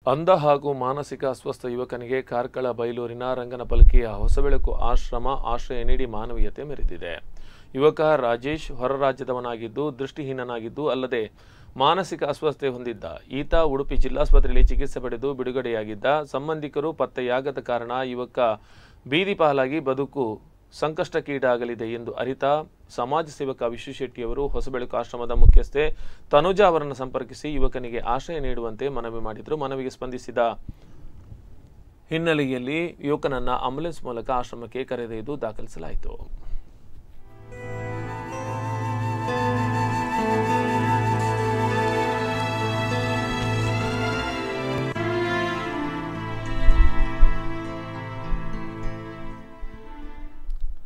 ಅಂಧ ಹಾಗೂ ಮಾನಸಿಕ ಅಸ್ವಸ್ಥ ಯುವಕನಿಗೆ ಕಾರ್ಕಳ ಬೈಲೂರಿನ ರಂಗನಪಲ್ಕಿಯ ಹೊಸಬೆಳಕು ಆಶ್ರಮ ಆಶ್ರಯ ನೀಡಿ ಮಾನವೀಯತೆ ಮೆರೆದಿದೆ ಯುವಕ ರಾಜೇಶ್ ಹೊರ ರಾಜ್ಯದವನಾಗಿದ್ದು ದೃಷ್ಟಿಹೀನನಾಗಿದ್ದು ಅಲ್ಲದೆ ಮಾನಸಿಕ ಅಸ್ವಸ್ಥತೆ ಹೊಂದಿದ್ದ ಈತ ಉಡುಪಿ ಜಿಲ್ಲಾಸ್ಪತ್ರೆಯಲ್ಲಿ ಚಿಕಿತ್ಸೆ ಪಡೆದು ಬಿಡುಗಡೆಯಾಗಿದ್ದ ಸಂಬಂಧಿಕರು ಪತ್ತೆಯಾಗದ ಕಾರಣ ಯುವಕ ಬೀದಿ ಪಾಲಾಗಿ ಬದುಕು ಸಂಕಷ್ಟಕ್ಕೀಡಾಗಲಿದೆ ಎಂದು ಅರಿತ ಸಮಾಜ ಸೇವಕ ವಿಶ್ವಶೆಟ್ಟಿಯವರು ಹೊಸಬೆಳಕು ಆಶ್ರಮದ ಮುಖ್ಯಸ್ಥೆ ತನುಜಾ ಅವರನ್ನು ಸಂಪರ್ಕಿಸಿ ಯುವಕನಿಗೆ ಆಶ್ರಯ ನೀಡುವಂತೆ ಮನವಿ ಮಾಡಿದರು ಮನವಿಗೆ ಸ್ಪಂದಿಸಿದ ಹಿನ್ನೆಲೆಯಲ್ಲಿ ಯುವಕನನ್ನ ಆಂಬುಲೆನ್ಸ್ ಮೂಲಕ ಆಶ್ರಮಕ್ಕೆ ಕರೆದೊಯ್ದು ದಾಖಲಿಸಲಾಯಿತು